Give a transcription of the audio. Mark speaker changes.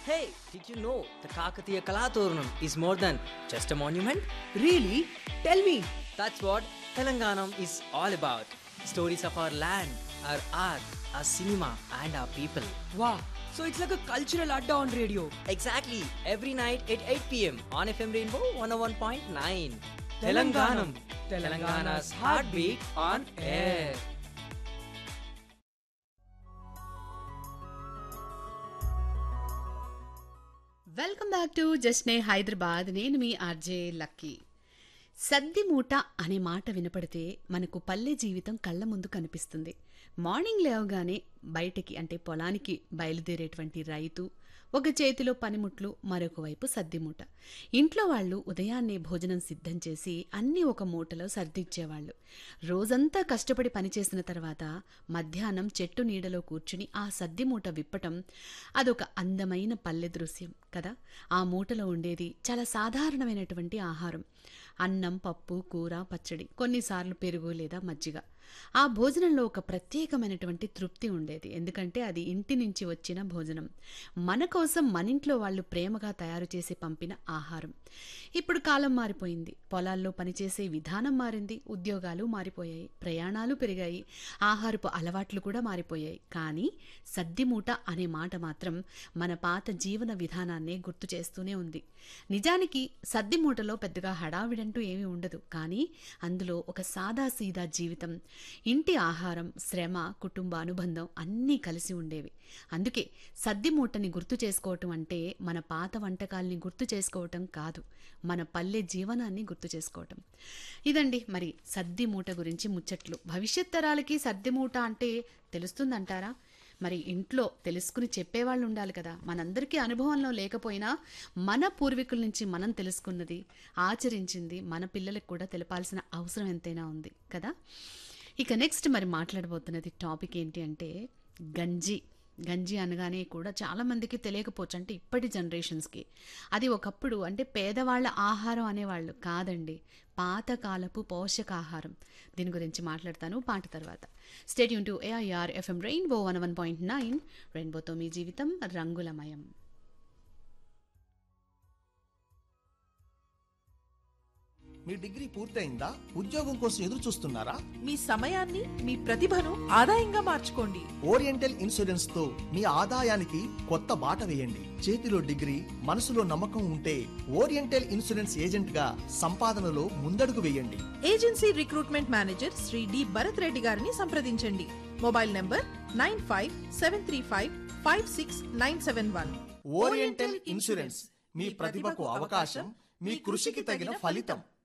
Speaker 1: Hey, did you know the Kakatiya Kalaturnam is more than just a monument?
Speaker 2: Really? Tell me.
Speaker 1: That's what Telanganam is all about. Stories of our land, our art, our cinema, and our people.
Speaker 2: Wow. So it's like a cultural adda on radio.
Speaker 1: Exactly, every night at 8 pm on FM Rainbow 101.9.
Speaker 2: Telanganam.
Speaker 1: Telangana's heartbeat on air.
Speaker 3: Welcome back to Jashne Hyderabad నేను మీ RJ lucky సద్ది మూట అనే మాట వినపడితే మనకు పల్లె జీవితం కళ్ళ ముందు కనిపిస్తుంది మార్నింగ్ లేవగానే బయటికి అంటే పొలానికి బయలుదేరేటువంటి రైతు ఒక చేతిలో పనిముట్లు మరొక వైపు సద్ది మూట ఇంట్లో వాళ్ళు ఉదయాన్నే భోజనం సిద్ధం చేసి అన్నీ ఒక మూటలో సర్దిచ్చేవాళ్ళు రోజంతా కష్టపడి పనిచేసిన తర్వాత మధ్యాహ్నం చెట్టు నీడలో కూర్చుని ఆ సద్ది మూట విప్పటం అదొక అందమైన పల్లె దృశ్యం కదా ఆ మూటలో ఉండేది చాలా సాధారణమైనటువంటి ఆహారం అన్నం పప్పు కూర పచ్చడి కొన్నిసార్లు పెరుగు లేదా మజ్జిగ ఆ భోజనంలో ఒక ప్రత్యేకమైనటువంటి తృప్తి ఉండేది ఎందుకంటే అది ఇంటి నుంచి వచ్చిన భోజనం మన కోసం మన ఇంట్లో వాళ్ళు ప్రేమగా తయారు చేసి పంపిన ఆహారం ఇప్పుడు కాలం మారిపోయింది పొలాల్లో పనిచేసే విధానం మారింది ఉద్యోగాలు మారిపోయాయి ప్రయాణాలు పెరిగాయి ఆహారపు అలవాట్లు కూడా మారిపోయాయి కానీ సద్దిమూట అనే మాట మాత్రం మన పాత జీవన విధానాన్నే గుర్తు చేస్తూనే ఉంది నిజానికి సద్దిమూటలో పెద్దగా హడావిడంటూ ఏమీ ఉండదు కానీ అందులో ఒక సాదాసీదా జీవితం ఇంటి ఆహారం శ్రమ కుటుంబ అనుబంధం అన్నీ కలిసి ఉండేవి అందుకే సద్దిమూటని గుర్తు చేసుకోవటం అంటే మన పాత వంటకాల్ని గుర్తు చేసుకోవటం కాదు మన పల్లె జీవనాన్ని గుర్తు చేసుకోవటం ఇదండి మరి సద్ది మూట గురించి ముచ్చట్లు భవిష్యత్ తరాలకి సద్ది మూట అంటే తెలుస్తుందంటారా మరి ఇంట్లో తెలుసుకుని చెప్పేవాళ్ళు ఉండాలి కదా మనందరికీ అనుభవంలో లేకపోయినా మన పూర్వీకుల నుంచి మనం తెలుసుకున్నది ఆచరించింది మన పిల్లలకు కూడా తెలపాల్సిన అవసరం ఎంతైనా ఉంది కదా ఇక నెక్స్ట్ మరి మాట్లాడబోతున్నది టాపిక్ ఏంటి అంటే గంజి గంజి అనగానే కూడా చాలామందికి తెలియకపోవచ్చు అంటే ఇప్పటి జనరేషన్స్కి అది ఒకప్పుడు అంటే పేదవాళ్ళ ఆహారం అనేవాళ్ళు కాదండి పాతకాలపు పోషకాహారం దీని గురించి మాట్లాడతాను పాట తర్వాత stay tuned to AIR FM rainbow one one point nine రెయిన్బోతో మీ జీవితం రంగులమయం
Speaker 4: మీ డిగ్రీ పూర్తయిందా ఉద్యోగం కోసం ఎదురు చూస్తున్నారా
Speaker 5: మీ సమయాన్ని మీ ప్రతిభను ఆదాయంగా మార్చుకోండి
Speaker 4: ఓరియంటల్ ఇన్సూరెన్స్ తో మీ ఆదాయానికి కొత్త బాట వేయండి చేతిలో డిగ్రీ మనసులో నమ్మకం ఉంటే ఓరియంటల్ ఇన్సూరెన్స్ ఏజెంట్ గా సంపాదనలో ముందడుగు వేయండి
Speaker 5: agency recruitment manager Shri D Bharat Reddy గారిని సంప్రదించండి mobile number nine five seven three five five six nine seven one
Speaker 4: Oriental Insurance మీ ప్రతిభకు అవకాశం మీ కృషికి తగిన ఫలితం